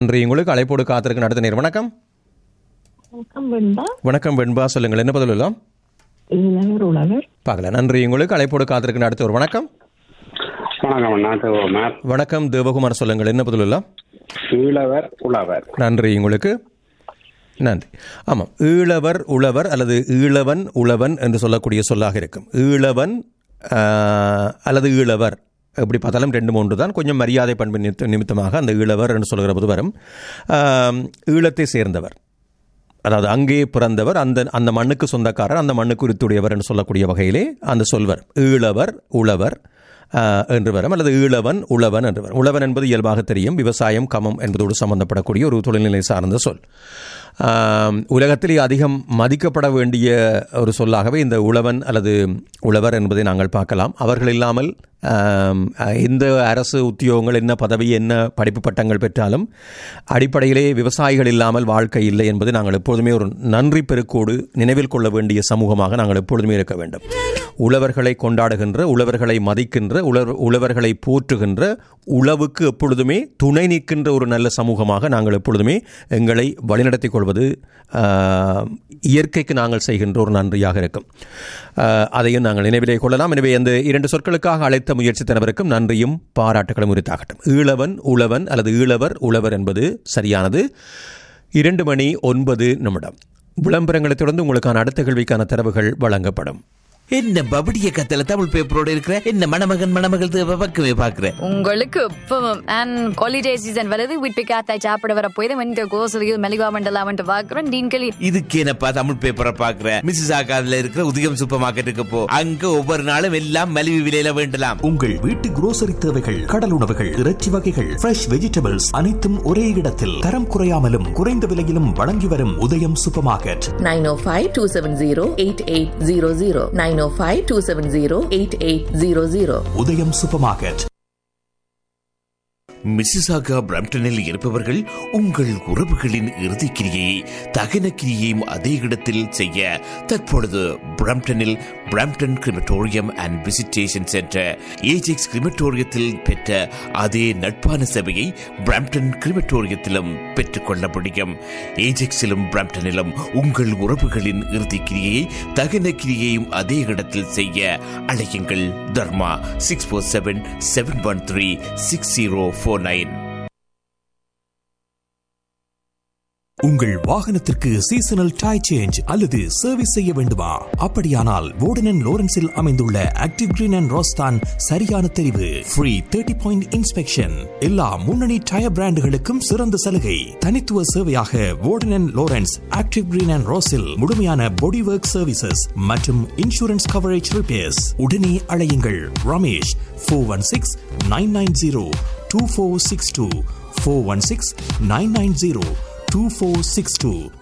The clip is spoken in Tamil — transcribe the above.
நன்றி உங்களுக்கு அழைப்போடு காத்திருக்க அடுத்த நேரம் வணக்கம் வணக்கம் வெண்பா வணக்கம் வெண்பா சொல்லுங்கள் என்ன பதில் எல்லாம் இளவர் உழவர் பார்க்கல நன்றி உங்களுக்கு அழைப்போடு காத்திருக்க அடுத்த ஒரு வணக்கம் வணக்கம் அண்ணா சிவகுமார் வணக்கம் தேவகுமார் சொல்லுங்கள் என்ன பதில் எல்லாம் ஈழவர் உழவர் நன்றி உங்களுக்கு நன்றி ஆமாம் ஈழவர் உழவர் அல்லது ஈழவன் உழவன் என்று சொல்லக்கூடிய சொல்லாக இருக்கும் ஈழவன் ஆஹ், அல்லது ஈழவர் எப்படி பார்த்தாலும் ரெண்டு மூன்று தான் கொஞ்சம் மரியாதை பண்பு நிமித்த- நிமித்தமாக அந்த ஈழவர் என்று சொல்கிற போது வரும் ஆம், ஈழத்தை சேர்ந்தவர் அதாவது அங்கே பிறந்தவர் அந்த அந்த மண்ணுக்கு சொந்தக்காரர் அந்த மண்ணுக்கு உரித்துடையவர் என்று சொல்லக்கூடிய வகையிலே அந்த சொல்வர் ஈழவர் உழவர் ஆஹ், என்று வரும் அல்லது ஈழவன் உழவன் என்று வரும் உழவன் என்பது இயல்பாக தெரியும் விவசாயம் கமம் என்பதோடு சம்பந்தப்படக்கூடிய ஒரு தொழில்நிலை சார்ந்த சொல் ஆம், உலகத்திலே அதிகம் மதிக்கப்பட வேண்டிய ஒரு சொல்லாகவே இந்த உழவன் அல்லது உழவர் என்பதை நாங்கள் பார்க்கலாம் அவர்கள் இல்லாமல் ஆம், எந்த அரசு உத்தியோகங்கள் என்ன பதவி என்ன படிப்பு பட்டங்கள் பெற்றாலும் அடிப்படையிலே விவசாயிகள் இல்லாமல் வாழ்க்கை இல்லை என்பது நாங்கள் எப்பொழுதுமே ஒரு நன்றி பெருக்கோடு நினைவில் கொள்ள வேண்டிய சமூகமாக நாங்கள் எப்பொழுதுமே இருக்க வேண்டும் உழவர்களை கொண்டாடுகின்ற உழவர்களை மதிக்கின்ற உழவர் உழவர்களை போற்றுகின்ற உழவுக்கு எப்பொழுதுமே துணை நிற்கின்ற ஒரு நல்ல சமூகமாக நாங்கள் எப்பொழுதுமே எங்களை வழிநடத்திக் கொள்வது ஆஹ், இயற்கைக்கு நாங்கள் செய்கின்ற ஒரு நன்றியாக இருக்கும் ஆஹ், அதையும் நாங்கள் நினைவிலே கொள்ளலாம் எனவே அந்த இரண்டு சொற்களுக்காக அழைத்த முயற்சி தனவருக்கும் நன்றியும் பாராட்டுகளும் உரித்தாகட்டும் ஈழவன் உழவன் அல்லது ஈழவர் உழவர் என்பது சரியானது இரண்டு மணி ஒன்பது நிமிடம் விளம்பரங்களைத் தொடர்ந்து உங்களுக்கான அடுத்த கேள்விக்கான தரவுகள் வழங்கப்படும் என்ன பபடிய கத்தல தமிழ் பேப்பரோட இருக்கிற என்ன மணமகன் மணமகள் தேவை பக்கமே பாக்குறேன் உங்களுக்கு இப்பவும் அண்ட் ஹாலிடே சீசன் வருது வீட்டு காத்தாய் சாப்பிட வர போய் வந்து கோசலியில் மெலிவா மண்டலா வந்து பாக்குறோம் நீங்களே இதுக்கு என்னப்பா தமிழ் பேப்பரை பாக்குறேன் மிஸ்ஸஸ் ஆகாதுல இருக்கிற உதயம் சூப்பர் மார்க்கெட்டுக்கு போ அங்க ஒவ்வொரு நாளும் எல்லாம் மலிவு விலையில வேண்டலாம் உங்கள் வீட்டு grocery தேவைகள் கடல் உணவுகள் இறைச்சி வகைகள் ஃப்ரெஷ் வெஜிடபிள்ஸ் அனைத்தும் ஒரே இடத்தில் தரம் குறையாமலும் குறைந்த விலையிலும் வழங்கி வரும் உதயம் சூப்பர் மார்க்கெட் 905-270-8800 905-270-8800 உதயம் சூப்பர் மார்க்கெட் மிஸ்ஸிசாகா பிரம்டனில் இருப்பவர்கள் உங்கள் உறவுகளின் இறுதிக் கிரியை தகன கிரியையும் அதே இடத்தில் செய்ய தற்பொழுது பிரம்டனில் Brampton Crematorium and Visitation Centre Ajax கிரிமட்டோரியத்தில் பெற்ற அதே நட்பான சேவையை பிரம்டன் கிரிமட்டோரியத்திலும் பெற்றுக்கொள்ள முடியும் ஏஜெக்ஸிலும் பிரம்டனிலும் உங்கள் உறவுகளின் இறுதிக் கிரியையை தகன கிரியையும் அதே இடத்தில் செய்ய அழையுங்கள் Dharma six four seven seven one three six zero four nine உங்கள் வாகனத்திற்கு சீசனல் டை சேஞ்ச் அல்லது சர்வீஸ் செய்ய வேண்டுமா அப்படியானால் வோர்டன் லோரன்ஸில் அமைந்துள்ள ஆக்டிவ் கிரீன் அண்ட் ரோஸ்தான் சரியான தெரிவு ஃப்ரீ தேர்ட்டி பாயிண்ட் இன்ஸ்பெக்ஷன் எல்லா முன்னணி டயர் பிராண்டுகளுக்கும் சிறந்த சலுகை தனித்துவ சேவையாக Warden Lawrence Active Green and ரோஸில் முழுமையான பாடி ஒர்க் சர்வீசஸ் மற்றும் இன்சூரன்ஸ் கவரேஜ் ரிப்பேர்ஸ் உடனே அழையுங்கள் Ramesh four one six nine nine zero two four six two four one six nine nine zero 2462